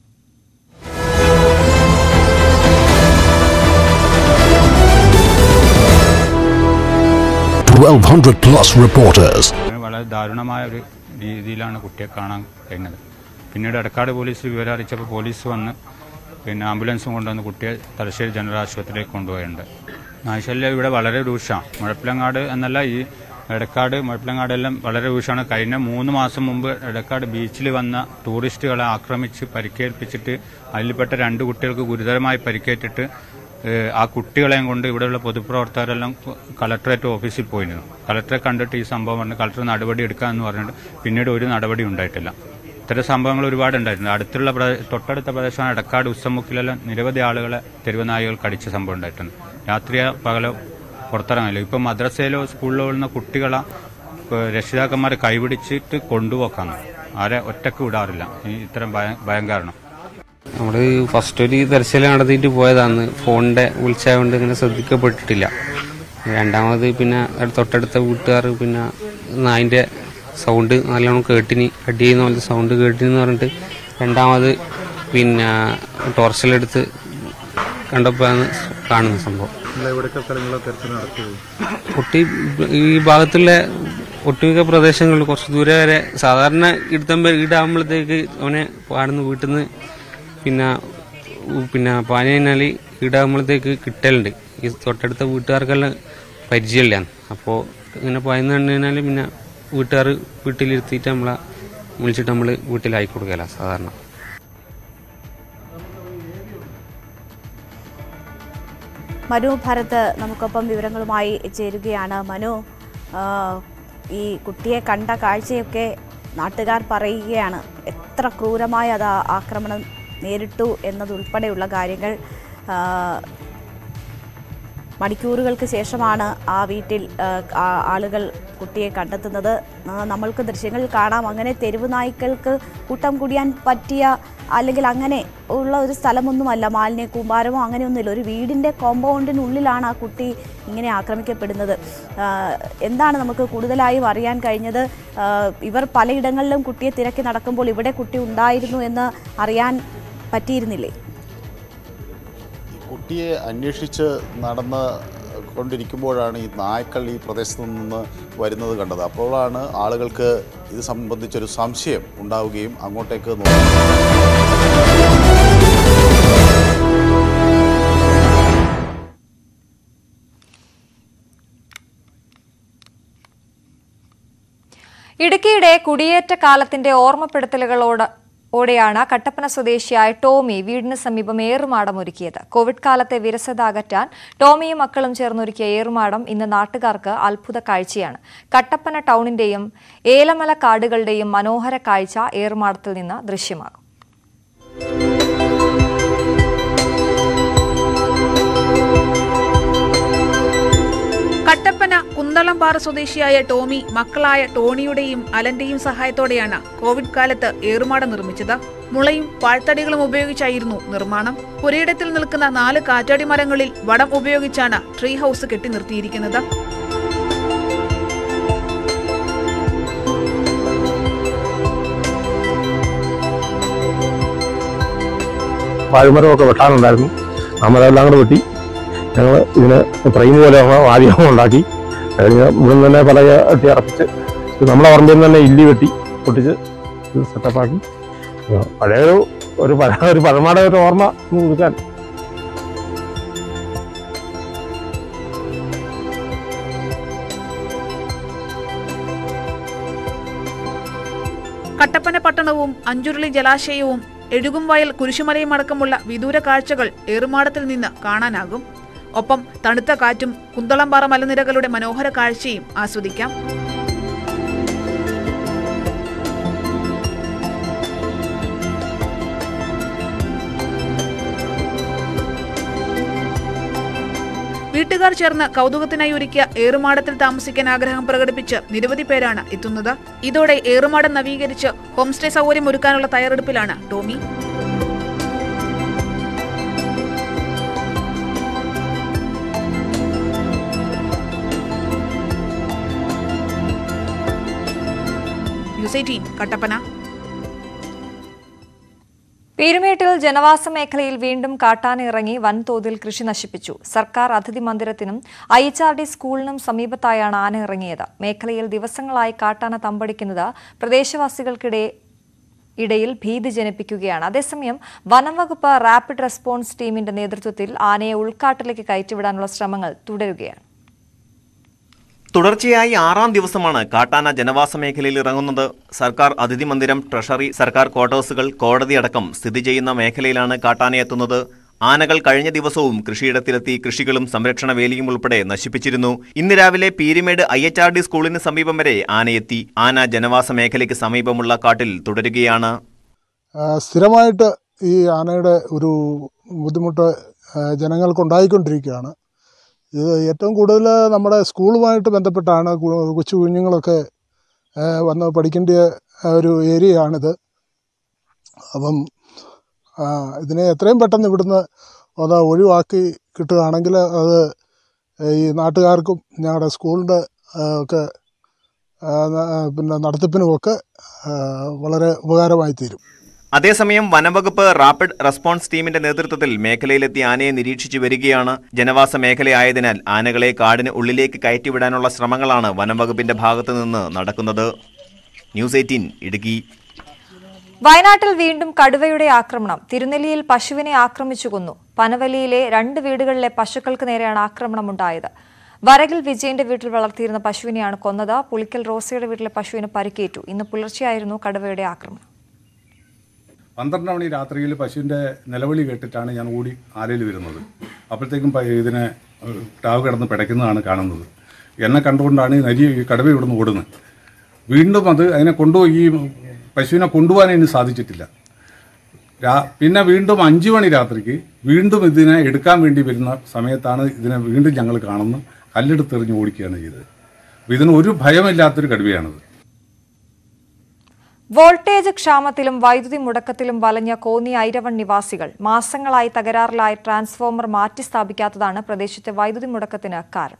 1200 plus reporters. വളരെ ദാരുണമായ ഒരു രീതിയിലാണ് കുട്ടിയെ കാണാൻ കഴിഞ്ഞത് പിന്നീട് എടക്കാട് പോലീസ് വിവരം അറിയിച്ചപ്പോൾ പോലീസ് വന്ന് പിന്നെ ആംബുലൻസും കൊണ്ടുവന്ന് കുട്ടിയെ തലശ്ശേരി ജനറൽ ആശുപത്രിയിലേക്ക് കൊണ്ടുപോയിട്ടുണ്ട് നായ്ശല്യം ഇവിടെ വളരെ രൂക്ഷമാണ് മുഴപ്പിലങ്ങാട് എന്നല്ല ഈ എടക്കാട് മുഴപ്പിലങ്ങാട് എല്ലാം വളരെ രൂക്ഷമാണ് കഴിഞ്ഞ മൂന്ന് മാസം മുമ്പ് എടക്കാട് ബീച്ചിൽ വന്ന ടൂറിസ്റ്റുകളെ ആക്രമിച്ച് പരിക്കേൽപ്പിച്ചിട്ട് അതിൽപ്പെട്ട രണ്ട് കുട്ടികൾക്ക് ഗുരുതരമായി പരിക്കേറ്റിട്ട് ഏഹ് ആ കുട്ടികളെയും കൊണ്ട് ഇവിടെയുള്ള പൊതുപ്രവർത്തകരെല്ലാം കളക്ടറേറ്റ് ഓഫീസിൽ പോയിരുന്നു കളക്ടറെ കണ്ടിട്ട് ഈ സംഭവം പറഞ്ഞ് കളക്ടർ നടപടി എടുക്കാമെന്ന് പറഞ്ഞിട്ട് പിന്നീട് ഒരു നടപടി ഉണ്ടായിട്ടില്ല ഇത്തരം സംഭവങ്ങൾ ഒരുപാട് ഉണ്ടായിട്ടുണ്ട് അടുത്തുള്ള പ്രദേ- തൊട്ടടുത്ത പ്രദേശമാണ് എടക്കാട് ഉസ്സമുക്കിലെല്ലാം നിരവധി ആളുകളെ തെരുവുനായികൾ കടിച്ച സംഭവം ഉണ്ടായിട്ടുണ്ട് രാത്രിയോ പകലോ പുറത്തിറങ്ങില്ല ഇപ്പം മദ്രസയിലോ സ്കൂളിലോ ഉള്ള കുട്ടികളെ ഏഹ് രക്ഷിതാക്കന്മാർ കൈപിടിച്ചിട്ട് കൊണ്ടുപോക്കാണ് ആരെ ഒറ്റക്ക് വിടാറില്ല ഈ ഇത്തരം ഭയം ഭയം കാരണം നമ്മൾ ഫസ്റ്റ് ഒരു തെരച്ചിൽ നടത്തിയിട്ട് പോയതാണ് ഫോണിന്റെ വിളിച്ചായതുകൊണ്ട് ഇങ്ങനെ ശ്രദ്ധിക്കപ്പെട്ടിട്ടില്ല രണ്ടാമത് പിന്നെ തൊട്ടടുത്ത വീട്ടുകാർ പിന്നെ നായിൻ്റെ സൗണ്ട് നല്ലോണം കേട്ടിനി അടി ചെയ്യുന്ന പോലത്തെ സൗണ്ട് കേട്ടിനി എന്ന് പറഞ്ഞിട്ട് രണ്ടാമത് പിന്നെ ടോർച്ചിലെടുത്ത് കണ്ടപ്പോഴാണ് കാണുന്ന സംഭവം എവിടെയൊക്കെ സ്ഥലങ്ങളിലെ തെരച്ചിൽ നടത്തിയത് ഒട്ടി ഈ ഭാഗത്തുള്ള ഒട്ടുമിക്ക പ്രദേശങ്ങളിൽ കുറച്ച് ദൂരെ വരെ സാധാരണ ഇടുത്തമ്പ ഈടാകുമ്പോഴത്തേക്ക് അവനെ പാടുന്ന വീട്ടിൽ നിന്ന് പിന്നെ ഉ- പിന്നെ പാനി കഴിഞ്ഞാൽ ഈടാകുമ്പോഴത്തേക്ക് കിട്ടലുണ്ട് ഈ തൊട്ടടുത്ത വീട്ടുകാർക്കെല്ലാം പരിചയമില്ല അപ്പോൾ ഇങ്ങനെ പായുന്ന കണ്ടു കഴിഞ്ഞാൽ പിന്നെ വീട്ടുകാർ വീട്ടിലിരുത്തിയിട്ട് നമ്മളെ വിളിച്ചിട്ട് നമ്മൾ വീട്ടിലാക്കി കൊടുക്കല സാധാരണ മനു ഭരത് നമുക്കൊപ്പം വിവരങ്ങളുമായി ചേരുകയാണ് മനു ആ, ഈ കുട്ടിയെ കണ്ട കാഴ്ചയൊക്കെ നാട്ടുകാർ പറയുകയാണ് എത്ര ക്രൂരമായ അത് ആ ആക്രമണം നേരിട്ടു എന്നതുൾപ്പെടെയുള്ള കാര്യങ്ങൾ ആ, മണിക്കൂറുകൾക്ക് ശേഷമാണ് ആ വീട്ടിൽ ആ, ആ- ആളുകൾ കുട്ടിയെ കണ്ടെത്തുന്നത് ആ, നമ്മൾക്ക് ദൃശ്യങ്ങൾ കാണാം അങ്ങനെ തെരുവ് നായ്ക്കൾക്ക് കൂട്ടം കുടിയാൻ പറ്റിയ അല്ലെങ്കിൽ അങ്ങനെ ഉള്ള ഒരു സ്ഥലമൊന്നുമല്ല മാലിന്യ കൂമ്പാരമോ അങ്ങനെയൊന്നുമില്ല ഒരു വീടിൻ്റെ കോമ്പൗണ്ടിനുള്ളിലാണ് ആ കുട്ടി ഇങ്ങനെ ആക്രമിക്കപ്പെടുന്നത് ആ, എന്താണ് നമുക്ക് കൂടുതലായും അറിയാൻ കഴിഞ്ഞത് ആ, ഇവർ പലയിടങ്ങളിലും കുട്ടിയെ തിരക്കി നടക്കുമ്പോൾ ഇവിടെ കുട്ടി ഉണ്ടായിരുന്നു എന്ന് അറിയാൻ പറ്റിയിരുന്നില്ലേ കുട്ടിയെ അന്വേഷിച്ച് നടന്ന് കൊണ്ടിരിക്കുമ്പോഴാണ് ഈ നായ്ക്കൾ ഈ പ്രദേശത്ത് നിന്ന് വരുന്നത് കണ്ടത് അപ്പോഴാണ് ആളുകൾക്ക് ഇത് സംബന്ധിച്ചൊരു സംശയം ഉണ്ടാവുകയും അങ്ങോട്ടേക്ക് നോക്കി ഇടുക്കിയുടെ കുടിയേറ്റ കാലത്തിന്റെ ഓർമ്മപ്പെടുത്തലുകളോട് ഓടെയാണ് കട്ടപ്പന സ്വദേശിയായ ടോമി വീടിന് സമീപം ഏറുമാടം ഒരുക്കിയത് കോവിഡ് കാലത്തെ വിരസത അകറ്റാൻ ടോമിയും മക്കളും ചേർന്നൊരുക്കിയ ഏറുമാടം ഇന്ന് നാട്ടുകാർക്ക് അത്ഭുത കാഴ്ചയാണ് കട്ടപ്പന ടൗണിന്റെയും ഏലമല കാടുകളുടെയും മനോഹര കാഴ്ച ഏറുമാടത്തിൽ നിന്ന് ദൃശ്യമാകും കട്ടപ്പന കുന്തളംപാറ സ്വദേശിയായ ടോമി മക്കളായ ടോണിയുടെയും അലന്റെയും സഹായത്തോടെയാണ് കോവിഡ് കാലത്ത് ഏറുമാടം നിർമ്മിച്ചത് മുളയും പാഴ്ത്തടികളും ഉപയോഗിച്ചായിരുന്നു നിർമ്മാണം പുരയിടത്തിൽ നിൽക്കുന്ന നാല് കാറ്റാടി മരങ്ങളിൽ വടം ഉപയോഗിച്ചാണ് ട്രീ ഹൗസ് കെട്ടി നിർത്തിയിരിക്കുന്നത് വാഴമരമൊക്കെ വെട്ടാനുണ്ടായിരുന്നു നമ്മളെല്ലാം കൂടെ വെട്ടി ഞങ്ങൾ ഇതിന് ഫ്രെയിം പോലെ ആദ്യം ഉണ്ടാക്കി കഴിഞ്ഞ് ഇവിടെ തന്നെ പല കെട്ടി അറപ്പിച്ച് ഇത് നമ്മളെ പറമ്പിൽ നിന്ന് തന്നെ ഇല്ലി വെട്ടി പൊട്ടിച്ച് ഇത് സെറ്റപ്പാക്കി പഴയൊരു ഒരു പഴ- ഒരു പഴമയുടെ ഒരു ഓർമ്മ ഒന്ന് പുതുക്കാൻ കട്ടപ്പന പട്ടണവും അഞ്ചുരുളി ജലാശയവും എഴുകുംവയൽ കുരിശുമലയും അടക്കമുള്ള വിദൂര കാഴ്ചകൾ ഏറുമാടത്തിൽ നിന്ന് കാണാനാകും ഒപ്പം തണുത്ത കാറ്റും കുന്തളംപാറ മലനിരകളുടെ മനോഹര കാഴ്ചയും ആസ്വദിക്കാം വീട്ടുകാർ ചേർന്ന് കൗതുകത്തിനായി ഒരുക്കിയ ഏറുമാടത്തിൽ താമസിക്കാൻ ആഗ്രഹം പ്രകടിപ്പിച്ച് നിരവധി പേരാണ് എത്തുന്നത് ഇതോടെ ഏറുമാടം നവീകരിച്ച് ഹോം സ്റ്റേ സൗകര്യം ഒരുക്കാനുള്ള തയ്യാറെടുപ്പിലാണ് ടോമി ന്യൂസ് എയ്റ്റീൻ കട്ടപ്പന പീരുമേട്ടിൽ ജനവാസ മേഖലയിൽ വീണ്ടും കാട്ടാന ഇറങ്ങി വൻതോതിൽ കൃഷി നശിപ്പിച്ചു സർക്കാർ അതിഥി മന്ദിരത്തിനും ഐ എച്ച് ആർ ഡി സ്കൂളിനും സമീപത്തായാണ് ആന ഇറങ്ങിയത് മേഖലയിൽ ദിവസങ്ങളായി കാട്ടാന തമ്പടിക്കുന്നത് പ്രദേശവാസികൾക്കിടെ ഇടയിൽ ഭീതി ജനിപ്പിക്കുകയാണ് അതേസമയം വനം വകുപ്പ് റാപ്പിഡ് റെസ്പോൺസ് ടീമിന്റെ നേതൃത്വത്തിൽ ആനയെ ഉൾക്കാട്ടിലേക്ക് കയറ്റിവിടാനുള്ള ശ്രമങ്ങൾ തുടരുകയാണ് തുടർച്ചയായി ആറാം ദിവസമാണ് കാട്ടാന ജനവാസ മേഖലയിൽ ഇറങ്ങുന്നത് സർക്കാർ അതിഥി മന്ദിരം ട്രഷറി സർക്കാർ ക്വാർട്ടേഴ്സുകൾ കോടതി അടക്കം സ്ഥിതി ചെയ്യുന്ന മേഖലയിലാണ് കാട്ടാന എത്തുന്നത് ആനകൾ കഴിഞ്ഞ ദിവസവും കൃഷിയിടത്തിലെത്തി കൃഷികളും സംരക്ഷണ വേലിയും ഉൾപ്പെടെ നശിപ്പിച്ചിരുന്നു ഇന്ന് രാവിലെ Peerumedu I H R D സ്കൂളിന് സമീപം വരെ ആനയെത്തി ആന ജനവാസ മേഖലയ്ക്ക് സമീപമുള്ള കാട്ടിൽ തുടരുകയാണ് ആ, സ്ഥിരമായിട്ട് ഈ ആനയുടെ ഒരു ബുദ്ധിമുട്ട് ആ, ജനങ്ങൾക്കുണ്ടായിക്കൊണ്ടിരിക്കുകയാണ് ഇത് ഏറ്റവും കൂടുതൽ നമ്മുടെ സ്കൂളുമായിട്ട് ബന്ധപ്പെട്ടാണ് കു- കൊച്ചു കുഞ്ഞുങ്ങളൊക്കെ ആ, വന്ന് പഠിക്കേണ്ട ഒരു ഏരിയയാണിത് അപ്പം ആ, ഇതിനെ എത്രയും പെട്ടെന്ന് ഇവിടുന്ന് ഒന്ന് ഒഴിവാക്കി കിട്ടുകയാണെങ്കിൽ അത് ഈ നാട്ടുകാർക്കും ഞങ്ങളുടെ സ്കൂളിൻ്റെ ആ, ഒക്കെ ആ, ന- പിന്നെ നടത്തിപ്പിനുമൊക്കെ ആ, വളരെ ഉപകാരമായി തീരും അതേസമയം വനംവകുപ്പ് റാപ്പിഡ് റെസ്പോൺസ് ടീമിന്റെ നേതൃത്വത്തിൽ മേഖലയിലെത്തി ആനയെ നിരീക്ഷിച്ചു വരികയാണ് ജനവാസ മേഖലയായതിനാൽ ആനകളെ കാടിന് ഉള്ളിലേക്ക് കയറ്റിവിടാനുള്ള ശ്രമങ്ങളാണ് വനംവകുപ്പിന്റെ ഭാഗത്തു നിന്ന് നടക്കുന്നത് ന്യൂസ് എയ്റ്റീൻ ഇടുക്കി വയനാട്ടിൽ വീണ്ടും കടുവയുടെ ആക്രമണം തിരുനെല്ലിയിൽ പശുവിനെ ആക്രമിച്ചു കൊന്നു പനവലിയിലെ രണ്ട് വീടുകളിലെ പശുക്കൾക്ക് നേരെയാണ് ആക്രമണമുണ്ടായത് വരകിൽ വിജയന്റെ വീട്ടിൽ വളർത്തിയിരുന്ന പശുവിനെയാണ് കൊന്നത് പുളിക്കൽ റോസയുടെ വീട്ടിലെ പശുവിന് പരിക്കേറ്റു ഇന്ന് പുലർച്ചെയായിരുന്നു കടുവയുടെ ആക്രമണം പന്ത്രണ്ട് മണി രാത്രിയിൽ പശുവിൻ്റെ നിലവിളി കേട്ടിട്ടാണ് ഞാൻ ഓടി ആലയിൽ വരുന്നത് അപ്പോഴത്തേക്കും പ- ഇതിനെ ഏഹ്, ടാവ് കിടന്ന് പിടയ്ക്കുന്നതാണ് കാണുന്നത് എന്നെ കണ്ടുകൊണ്ടാണ് ഈ നരി ഈ കടുവ ഇവിടുന്ന് ഓടുന്നത് വീണ്ടും അത് അതിനെ കൊണ്ടുപോയി ഈ പശുവിനെ കൊണ്ടുപോകാൻ ഇനി സാധിച്ചിട്ടില്ല രാ പിന്നെ വീണ്ടും അഞ്ച് മണി രാത്രിക്ക് വീണ്ടും ഇതിനെ എടുക്കാൻ വേണ്ടി വരുന്ന സമയത്താണ് ഇതിനെ വീണ്ടും ഞങ്ങൾ കാണുന്നു കല്ലെടുത്തെറിഞ്ഞ് ഓടിക്കുകയാണ് ചെയ്തത് അപ്പോൾ ഇതിന് ഒരു ഭയമില്ലാത്തൊരു കടുവയാണിത് വോൾട്ടേജ് ക്ഷാമത്തിലും വൈദ്യുതി മുടക്കത്തിലും വലഞ്ഞ കോന്നി ഐരവൺ നിവാസികൾ മാസങ്ങളായി തകരാറിലായ ട്രാൻസ്ഫോമർ മാറ്റി സ്ഥാപിക്കാത്തതാണ് പ്രദേശത്തെ വൈദ്യുതി മുടക്കത്തിന് കാരണം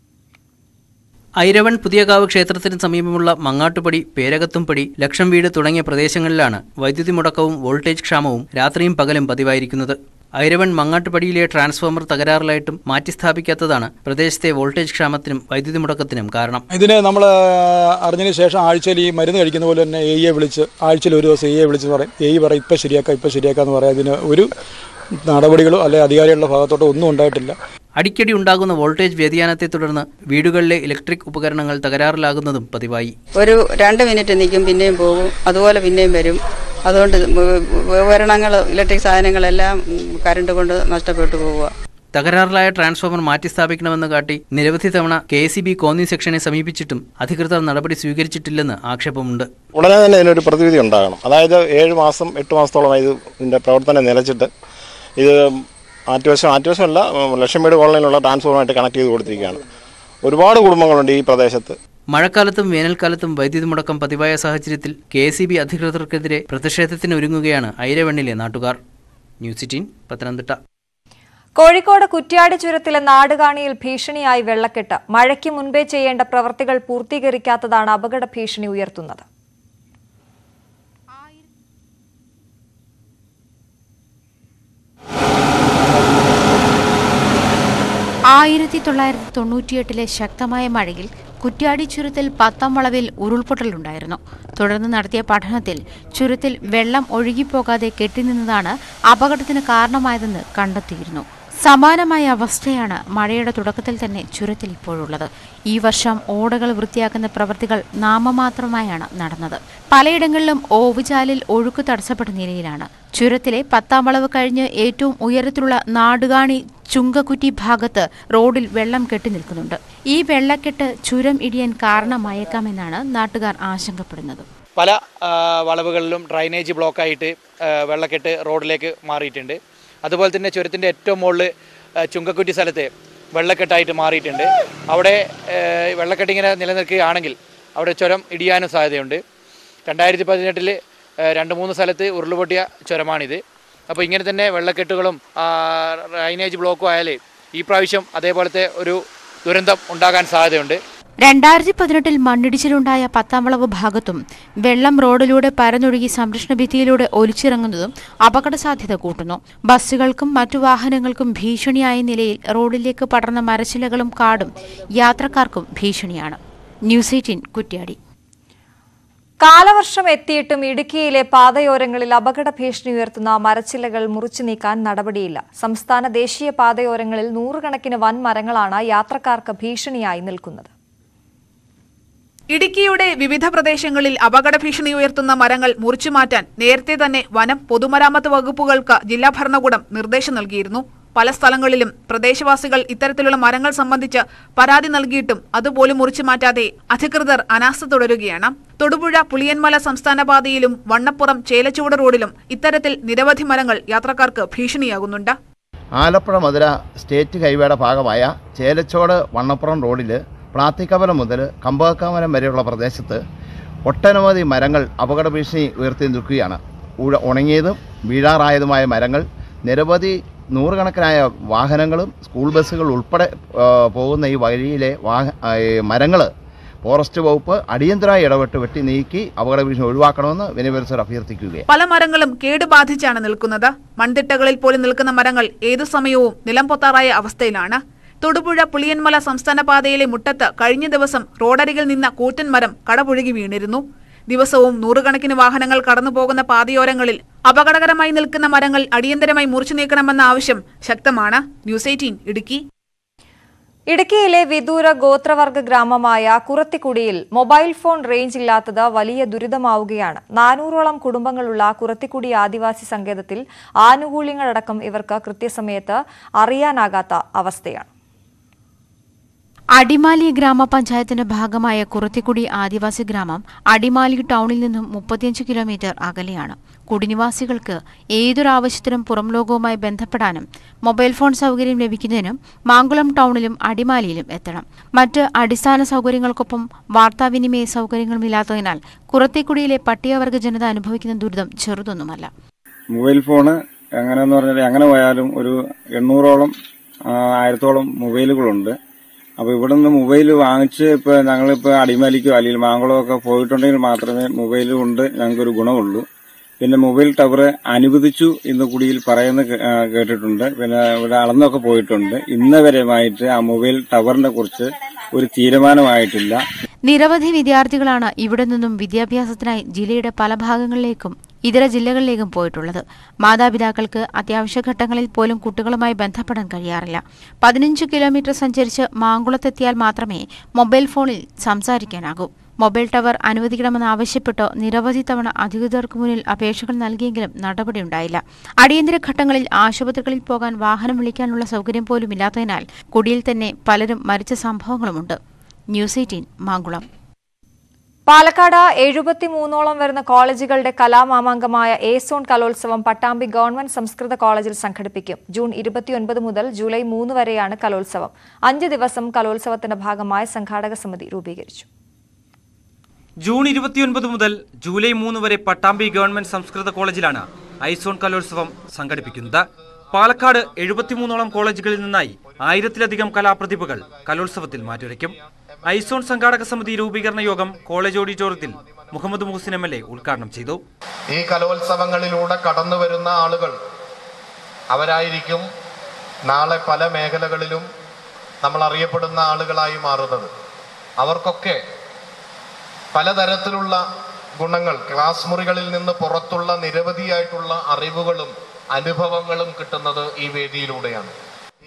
ഐരവൺ പുതിയകാവ് ക്ഷേത്രത്തിന് സമീപമുള്ള മങ്ങാട്ടുപടി പേരകത്തുംപടി ലക്ഷം വീട് തുടങ്ങിയ പ്രദേശങ്ങളിലാണ് വൈദ്യുതി മുടക്കവും വോൾട്ടേജ് ക്ഷാമവും രാത്രിയും പകലും പതിവായിരിക്കുന്നത് ഐരവൺ മങ്ങാട്ടുപടിയിലെ ട്രാൻസ്ഫോമർ തകരാറിലായിട്ടും മാറ്റിസ്ഥാപിക്കാത്തതാണ് പ്രദേശത്തെ വോൾട്ടേജ് ക്ഷാമത്തിനും വൈദ്യുതി മുടക്കത്തിനും കാരണം ഇതിന് നമ്മൾ അറിഞ്ഞതിന് ശേഷം ആഴ്ചയിൽ ഈ മരുന്ന് കഴിക്കുന്ന പോലെ തന്നെ എയെ വിളിച്ച് ആഴ്ചയിൽ ഒരു ദിവസം എയെ വിളിച്ച് പറയും എ പറയും ഇപ്പം ശരിയാക്കാം ഇപ്പം ശരിയാക്കാന്ന് പറയാം അതിന് ഒരു നടപടികളോ അല്ലെങ്കിൽ അധികാരികളുടെ ഭാഗത്തോട്ടോ ഒന്നും ഉണ്ടായിട്ടില്ല അടിക്കടി ഉണ്ടാകുന്ന വോൾട്ടേജ് വ്യതിയാനത്തെ തുടർന്ന് വീടുകളിലെ ഇലക്ട്രിക് ഉപകരണങ്ങൾ തകരാറിലാകുന്നതും പതിവായി ഒരു രണ്ട് മിനിറ്റ് നിൽക്കും പിന്നെയും പോകും അതുപോലെ പിന്നെയും വരും അതുകൊണ്ട് ഉപകരണങ്ങൾ ഇലക്ട്രിക് സാധനങ്ങളെല്ലാം കറണ്ട് കൊണ്ട് നഷ്ടപ്പെട്ടു പോവുക തകരാറിലായ ട്രാൻസ്ഫോമർ മാറ്റിസ്ഥാപിക്കണമെന്ന് കാട്ടി നിരവധി തവണ കെ എസ് ബി കോന്നി സെക്ഷനെ സമീപിച്ചിട്ടും അധികൃതർ നടപടി സ്വീകരിച്ചിട്ടില്ലെന്ന് ആക്ഷേപമുണ്ട് ഉടനെ തന്നെ ഇതിനൊരു പ്രതിവിധി ഉണ്ടാകണം അതായത് ഏഴ് മാസം എട്ട് മാസത്തോളമായി ഇത് ഇതിൻ്റെ പ്രവർത്തനം നിലച്ചിട്ട് ഇത് ആറ്റുവശം ആറ്റുവശമല്ല ലക്ഷ്മീട് കോളനിയിലുള്ള ട്രാൻസ്ഫോർമായിട്ട് കണക്ട് ചെയ്ത് കൊടുത്തിരിക്കുകയാണ് ഒരുപാട് കുടുംബങ്ങളുണ്ട് ഈ പ്രദേശത്ത് മഴക്കാലത്തും വേനൽക്കാലത്തും വൈദ്യുതി മുടക്കം പതിവായ സാഹചര്യത്തിൽ കെ എസ് ബി അധികൃതർക്കെതിരെ പ്രതിഷേധത്തിന് ഒരുങ്ങുകയാണ് ഐരവണ്ണിലെ നാട്ടുകാർ ന്യൂസ് സിറ്റീൻ പത്തനംതിട്ട കോഴിക്കോട് കുറ്റ്യാടി ചുരത്തിലെ നാടുകാണിയിൽ ഭീഷണിയായി വെള്ളക്കെട്ട് മഴയ്ക്ക് മുൻപേ ചെയ്യേണ്ട പ്രവർത്തികൾ പൂർത്തീകരിക്കാത്തതാണ് അപകട ഭീഷണി ഉയർത്തുന്നത് ആയിരത്തി തൊള്ളായിരത്തി തൊണ്ണൂറ്റിയെട്ടിലെ ശക്തമായ മഴയിൽ കുറ്റ്യാടി ചുരത്തിൽ പത്താം വളവിൽ ഉരുൾപൊട്ടലുണ്ടായിരുന്നു തുടർന്ന് നടത്തിയ പഠനത്തിൽ ചുരത്തിൽ വെള്ളം ഒഴുകിപ്പോകാതെ കെട്ടിനിന്നതാണ് അപകടത്തിന് കാരണമായതെന്ന് കണ്ടെത്തിയിരുന്നു സമാനമായ അവസ്ഥയാണ് മഴയുടെ തുടക്കത്തിൽ തന്നെ ചുരത്തിൽ ഇപ്പോഴുള്ളത് ഈ വർഷം ഓടകൾ വൃത്തിയാക്കുന്ന പ്രവൃത്തികൾ നാമമാത്രമായാണ് നടന്നത് പലയിടങ്ങളിലും ഓവുചാലിൽ ഒഴുക്ക് തടസ്സപ്പെട്ട നിലയിലാണ് ചുരത്തിലെ പത്താം വളവ് കഴിഞ്ഞ് ഏറ്റവും ഉയരത്തിലുള്ള നാടുകാണി ചുങ്കക്കുറ്റി ഭാഗത്ത് റോഡിൽ വെള്ളം കെട്ടി നിൽക്കുന്നുണ്ട് ഈ വെള്ളക്കെട്ട് ചുരം ഇടിയാൻ കാരണമായേക്കാമെന്നാണ് നാട്ടുകാർ ആശങ്കപ്പെടുന്നത് പല ആ, വളവുകളിലും ഡ്രൈനേജ് ബ്ലോക്കായിട്ട് ആ, വെള്ളക്കെട്ട് റോഡിലേക്ക് മാറിയിട്ടുണ്ട് അതുപോലെ തന്നെ ചുരത്തിൻ്റെ ഏറ്റവും മുകളിൽ ആ, ചുങ്കക്കുറ്റി സ്ഥലത്ത് വെള്ളക്കെട്ടായിട്ട് മാറിയിട്ടുണ്ട് അവിടെ ആ, വെള്ളക്കെട്ട് ഇങ്ങനെ നിലനിൽക്കുകയാണെങ്കിൽ അവിടെ ചുരം ഇടിയാനും സാധ്യതയുണ്ട് രണ്ടായിരത്തി പതിനെട്ടിൽ രണ്ട് മൂന്ന് സ്ഥലത്ത് ഉരുളുപൊട്ടിയ ചുരമാണിത് അപ്പോൾ ഇങ്ങനെ തന്നെ വെള്ളക്കെട്ടുകളും ആ, ഡ്രൈനേജ് ബ്ലോക്കും ആയാൽ ഈ പ്രാവശ്യം അതേപോലത്തെ ഒരു ദുരന്തം ഉണ്ടാകാൻ സാധ്യതയുണ്ട് രണ്ടായിരത്തി പതിനെട്ടിൽ മണ്ണിടിച്ചിലുണ്ടായ പത്താംവളവ് ഭാഗത്തും വെള്ളം റോഡിലൂടെ പരന്നൊഴുകി സംരക്ഷണ ഭിത്തിയിലൂടെ ഒലിച്ചിറങ്ങുന്നതും അപകട സാധ്യത കൂട്ടുന്നു ബസ്സുകൾക്കും മറ്റു വാഹനങ്ങൾക്കും ഭീഷണിയായ നിലയിൽ റോഡിലേക്ക് പടർന്ന മരച്ചിലകളും കാടും യാത്രക്കാർക്കും ഭീഷണിയാണ് ന്യൂസ് എയ്റ്റീൻ കുറ്റ്യാടി കാലവർഷം എത്തിയിട്ടും ഇടുക്കിയിലെ പാതയോരങ്ങളിൽ അപകട ഭീഷണി ഉയർത്തുന്ന മരച്ചില്ലകൾ മുറിച്ചു നീക്കാൻ നടപടിയില്ല സംസ്ഥാന ദേശീയ പാതയോരങ്ങളിൽ നൂറുകണക്കിന് വൻ മരങ്ങളാണ് യാത്രക്കാർക്ക് ഭീഷണിയായി നിൽക്കുന്നത് ഇടുക്കിയുടെ വിവിധ പ്രദേശങ്ങളിൽ അപകട ഭീഷണി ഉയർത്തുന്ന മരങ്ങൾ മുറിച്ചു മാറ്റാൻ നേരത്തെ തന്നെ വനം പൊതുമരാമത്ത് വകുപ്പുകൾക്ക് ജില്ലാ ഭരണകൂടം നിർദ്ദേശം നൽകിയിരുന്നു പല സ്ഥലങ്ങളിലും പ്രദേശവാസികൾ ഇത്തരത്തിലുള്ള മരങ്ങൾ സംബന്ധിച്ച് പരാതി നൽകിയിട്ടും അതുപോലും മുറിച്ചു മാറ്റാതെ അധികൃതർ അനാസ്ഥ തുടരുകയാണ് തൊടുപുഴ പുളിയൻമല സംസ്ഥാന പാതയിലും വണ്ണപ്പുറം ചേലച്ചൂട് റോഡിലും ഇത്തരത്തിൽ നിരവധി മരങ്ങൾ യാത്രക്കാർക്ക് ഭീഷണിയാകുന്നുണ്ട് ആലപ്പുഴ മധുര സ്റ്റേറ്റ് ഹൈവേയുടെ ഭാഗമായ ചേലച്ചോട് വണ്ണപ്പുറം റോഡിൽ പ്ലാത്തിക്കവലം മുതൽ കമ്പകക്കാമലം വരെയുള്ള പ്രദേശത്ത് ഒട്ടനവധി മരങ്ങൾ അപകട ഭീഷണി ഉയർത്തി നിൽക്കുകയാണ് ഉഴ- ഉണങ്ങിയതും വീഴാറായതുമായ മരങ്ങൾ നിരവധി നൂറുകണക്കിനായ വാഹനങ്ങളും സ്കൂൾ ബസ്സുകൾ ഉൾപ്പെടെ ആ, പോകുന്ന ഈ വഴിയിലെ വാഹ മരങ്ങൾ ഫോറസ്റ്റ് വകുപ്പ് അടിയന്തരമായി ഇടപെട്ട് വെട്ടി നീക്കി അപകട ഭീഷണി ഒഴിവാക്കണമെന്ന് വിനയപരിസർ അഭ്യർത്ഥിക്കുകയാണ് പല മരങ്ങളും കേടുബാധിച്ചാണ് നിൽക്കുന്നത് മൺതിട്ടകളിൽ പോലും നിൽക്കുന്ന മരങ്ങൾ ഏതു സമയവും നിലംപൊത്താറായ അവസ്ഥയിലാണ് തൊടുപുഴ പുളിയൻമല സംസ്ഥാന പാതയിലെ മുട്ടത്ത് കഴിഞ്ഞ ദിവസം റോഡരികിൽ നിന്ന കൂറ്റൻ മരം കടപുഴകി വീണിരുന്നു ദിവസവും നൂറുകണക്കിന് വാഹനങ്ങൾ കടന്നു പോകുന്ന പാതയോരങ്ങളിൽ അപകടകരമായി നിൽക്കുന്ന മരങ്ങൾ അടിയന്തരമായി മുറിച്ചു നീക്കണമെന്ന ആവശ്യം ശക്തമാണ് ന്യൂസ് എയ്റ്റീൻ ഇടുക്കി ഇടുക്കിയിലെ വിദൂര ഗോത്രവർഗ ഗ്രാമമായ കുറത്തിക്കുടിയിൽ മൊബൈൽ ഫോൺ റേഞ്ച് ഇല്ലാത്തത് വലിയ ദുരിതമാവുകയാണ് നാനൂറോളം കുടുംബങ്ങളുള്ള കുറത്തിക്കുടി ആദിവാസി സങ്കേതത്തിൽ ആനുകൂല്യങ്ങളടക്കം ഇവർക്ക് കൃത്യസമയത്ത് അറിയാനാകാത്ത അവസ്ഥയാണ് അടിമാലി ഗ്രാമപഞ്ചായത്തിന്റെ ഭാഗമായ കുറത്തിക്കുടി ആദിവാസി ഗ്രാമം അടിമാലി ടൗണിൽ നിന്നും മുപ്പത്തിയഞ്ച് കിലോമീറ്റർ അകലെയാണ് കുടിനിവാസികൾക്ക് ഏതൊരാവശ്യത്തിനും പുറം ലോകവുമായി ബന്ധപ്പെടാനും മൊബൈൽ ഫോൺ സൗകര്യം ലഭിക്കുന്നതിനും മാങ്കുളം ടൗണിലും അടിമാലിയിലും എത്തണം മറ്റ് അടിസ്ഥാന സൗകര്യങ്ങൾക്കൊപ്പം വാർത്താവിനിമയ സൗകര്യങ്ങളും ഇല്ലാത്തതിനാൽ കുറത്തിക്കുടിയിലെ പട്ടികവർഗ ജനത അനുഭവിക്കുന്ന ദുരിതം ചെറുതൊന്നുമല്ല മൊബൈൽ ഫോണ് എങ്ങനെയെന്ന് പറഞ്ഞാൽ എങ്ങനെ പോയാലും ഒരു എണ്ണൂറോളം ആ, ആയിരത്തോളം മൊബൈലുകളുണ്ട് അപ്പോൾ ഇവിടെ നിന്ന് മൊബൈൽ വാങ്ങിച്ച് ഇപ്പോൾ ഞങ്ങളിപ്പോൾ അടിമാലിക്കോ അല്ലെങ്കിൽ മാങ്കുളമോ ഒക്കെ പോയിട്ടുണ്ടെങ്കിൽ മാത്രമേ മൊബൈൽ കൊണ്ട് ഞങ്ങൾക്കൊരു ഗുണമുള്ളൂ പിന്നെ മൊബൈൽ ടവർ അനുവദിച്ചു എന്ന് കുടിയിൽ പറയുന്ന കേ- ആ, കേട്ടിട്ടുണ്ട് പിന്നെ ഇവിടെ അളന്നൊക്കെ പോയിട്ടുണ്ട് ഇന്ന് വരെയുമായിട്ട് ആ മൊബൈൽ ടവറിനെ കുറിച്ച് ഒരു തീരുമാനമായിട്ടില്ല നിരവധി വിദ്യാർത്ഥികളാണ് ഇവിടെ നിന്നും വിദ്യാഭ്യാസത്തിനായി ജില്ലയുടെ പല ഭാഗങ്ങളിലേക്കും ഇതര ജില്ലകളിലേക്കും പോയിട്ടുള്ളത് മാതാപിതാക്കൾക്ക് അത്യാവശ്യ ഘട്ടങ്ങളിൽ പോലും കുട്ടികളുമായി ബന്ധപ്പെടാൻ കഴിയാറില്ല പതിനഞ്ച് കിലോമീറ്റർ സഞ്ചരിച്ച് മാങ്കുളത്തെത്തിയാൽ മാത്രമേ മൊബൈൽ ഫോണിൽ സംസാരിക്കാനാകൂ മൊബൈൽ ടവർ അനുവദിക്കണമെന്നാവശ്യപ്പെട്ട് നിരവധി തവണ അധികൃതർക്ക് മുന്നിൽ അപേക്ഷകൾ നൽകിയെങ്കിലും നടപടിയുണ്ടായില്ല അടിയന്തര ഘട്ടങ്ങളിൽ ആശുപത്രികളിൽ പോകാൻ വാഹനം വിളിക്കാനുള്ള സൗകര്യം പോലും ഇല്ലാത്തതിനാൽ കുടിയിൽ തന്നെ പലരും മരിച്ച സംഭവങ്ങളുമുണ്ട് ന്യൂസ് എയ്റ്റീൻ മാങ്കുളം പാലക്കാട് എഴുപത്തിമൂന്നോളം വരുന്ന കോളേജുകളുടെ കലാമാമാങ്കമായ എ സോൺ കലോത്സവം പട്ടാമ്പി ഗവൺമെന്റ് സംസ്കൃത കോളേജിൽ സംഘടിപ്പിക്കും ജൂൺ ഇരുപത്തിയൊൻപത് മുതൽ ജൂലൈ മൂന്ന് വരെയാണ് കലോത്സവം അഞ്ച് ദിവസം കലോത്സവത്തിന്റെ ഭാഗമായി സംഘാടക സമിതി രൂപീകരിച്ചു ജൂൺ ഇരുപത്തിയൊൻപത് മുതൽ ജൂലൈ മൂന്ന് വരെ പട്ടാമ്പി ഗവൺമെന്റ് സംസ്കൃത കോളേജിലാണ് ഐസോൺ കലോത്സവം സംഘടിപ്പിക്കുന്നത് പാലക്കാട് എഴുപത്തിമൂന്നോളം കോളേജുകളിൽ നിന്നായി ആയിരത്തിലധികം കലാപ്രതിഭകൾ കലോത്സവത്തിൽ മാറ്റുരയ്ക്കും ഐസോൺ സംഘാടക സമിതി രൂപീകരണ യോഗം കോളേജ് ഓഡിറ്റോറിയത്തിൽ Muhammad Muhsin M L A ഉദ്ഘാടനം ചെയ്തു ഈ കലോത്സവങ്ങളിലൂടെ കടന്നു വരുന്ന ആളുകൾ അവരായിരിക്കും നാളെ പല മേഖലകളിലും നമ്മൾ അറിയപ്പെടുന്ന ആളുകളായി മാറുന്നത് അവർക്കൊക്കെ പലതരത്തിലുള്ള ഗുണങ്ങൾ ക്ലാസ് മുറികളിൽ നിന്ന് പുറത്തുള്ള നിരവധിയായിട്ടുള്ള അറിവുകളും അനുഭവങ്ങളും കിട്ടുന്നത് ഈ വേദിയിലൂടെയാണ്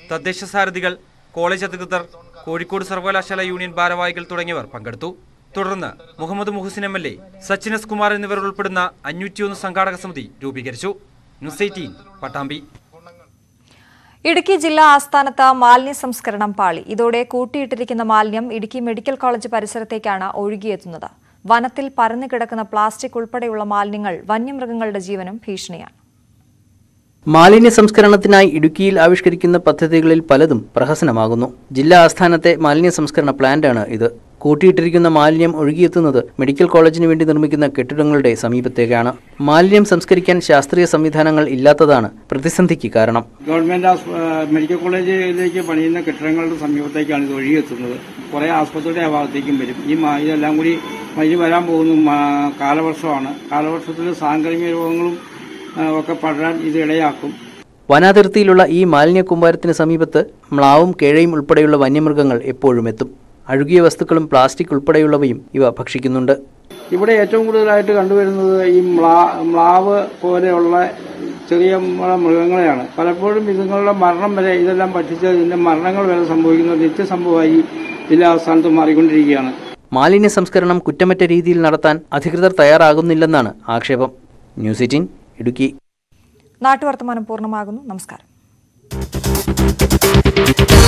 തദ്ദേശ സാരഥികൾ കോളേജ് അധികൃതർ കോഴിക്കോട് സർവകലാശാല യൂണിയൻ ഭാരവാഹികൾ തുടങ്ങിയവർ പങ്കെടുത്തു തുടർന്ന് Muhammad Muhsin M L A Sachin S Kumar എന്നിവർ ഉൾപ്പെടുന്ന അഞ്ഞൂറ്റിയൊന്ന് സംഘാടക സമിതി രൂപീകരിച്ചു ന്യൂസ് എയ്റ്റീൻ പട്ടാമ്പി ഇടുക്കി ജില്ലാ ആസ്ഥാനത്ത് മാലിന്യ സംസ്കരണം പാളി ഇതോടെ കൂട്ടിയിട്ടിരിക്കുന്ന മാലിന്യം ഇടുക്കി മെഡിക്കൽ കോളേജ് പരിസരത്തേക്കാണ് ഒഴുകിയെത്തുന്നത് വനത്തിൽ പരന്നു കിടക്കുന്ന പ്ലാസ്റ്റിക് ഉൾപ്പെടെയുള്ള മാലിന്യങ്ങൾ വന്യമൃഗങ്ങളുടെ ജീവനും ഭീഷണിയാണ് മാലിന്യ സംസ്കരണത്തിനായി ഇടുക്കിയിൽ ആവിഷ്കരിക്കുന്ന പദ്ധതികളിൽ പലതും പ്രഹസനമാകുന്നു ജില്ലാ ആസ്ഥാനത്തെ മാലിന്യ സംസ്കരണ പ്ലാന്റാണ് ഇത് കൂട്ടിയിട്ടിരിക്കുന്ന മാലിന്യം ഒഴുകിയെത്തുന്നത് മെഡിക്കൽ കോളേജിന് വേണ്ടി നിർമ്മിക്കുന്ന കെട്ടിടങ്ങളുടെ സമീപത്തേക്കാണ് മാലിന്യം സംസ്കരിക്കാൻ ശാസ്ത്രീയ സംവിധാനങ്ങൾ ഇല്ലാത്തതാണ് പ്രതിസന്ധിക്ക് കാരണം ഗവൺമെന്റ് ആസ്- ആ, മെഡിക്കൽ കോളേജിലേക്ക് പണിയുന്ന കെട്ടിടങ്ങളുടെ സമീപത്തേക്കാണ് ഇത് ഒഴുകിയെത്തുന്നത് കുറേ ആസ്പത്രിയുടെ ആ ഭാഗത്തേക്കും വരും ഈ മാ- ഇതെല്ലാം കൂടി ഇനി വരാൻ പോകുന്ന മാ- കാലവർഷമാണ് കാലവർഷത്തിൽ സാംക്രമിക രോഗങ്ങളും ആ, ഒക്കെ പടരാൻ ഇത് ഇടയാക്കും വനാതിർത്തിയിലുള്ള ഈ മാലിന്യ കൂമ്പാരത്തിന് സമീപത്ത് മ്ലാവും കേഴയും ഉൾപ്പെടെയുള്ള വന്യമൃഗങ്ങൾ എപ്പോഴും എത്തും അഴുകിയ വസ്തുക്കളും പ്ലാസ്റ്റിക് ഉൾപ്പെടെയുള്ളവയും ഇവ ഭക്ഷിക്കുന്നുണ്ട് ഇവിടെ ഏറ്റവും കൂടുതലായിട്ട് കണ്ടുവരുന്നത് ഈ മ്ലാ മ്ലാവ് പോലെയുള്ള ചെറിയ മ- മൃഗങ്ങളെയാണ് പലപ്പോഴും ഇതുങ്ങളുടെ മരണം വരെ ഇതെല്ലാം ഭക്ഷിച്ച് ഇതിന്റെ മരണങ്ങൾ വരെ സംഭവിക്കുന്നത് നിത്യസംഭവമായി ജില്ലാ സ്ഥാനത്ത് മാറിക്കൊണ്ടിരിക്കുകയാണ് മാലിന്യ സംസ്കരണം കുറ്റമറ്റ രീതിയിൽ നടത്താൻ അധികൃതർ തയ്യാറാകുന്നില്ലെന്നാണ് ആക്ഷേപം ന്യൂസ് എയ്റ്റീൻ ഇടുക്കി നാട്ടുവർത്തമാനം പൂർണ്ണമാകുന്നു നമസ്കാരം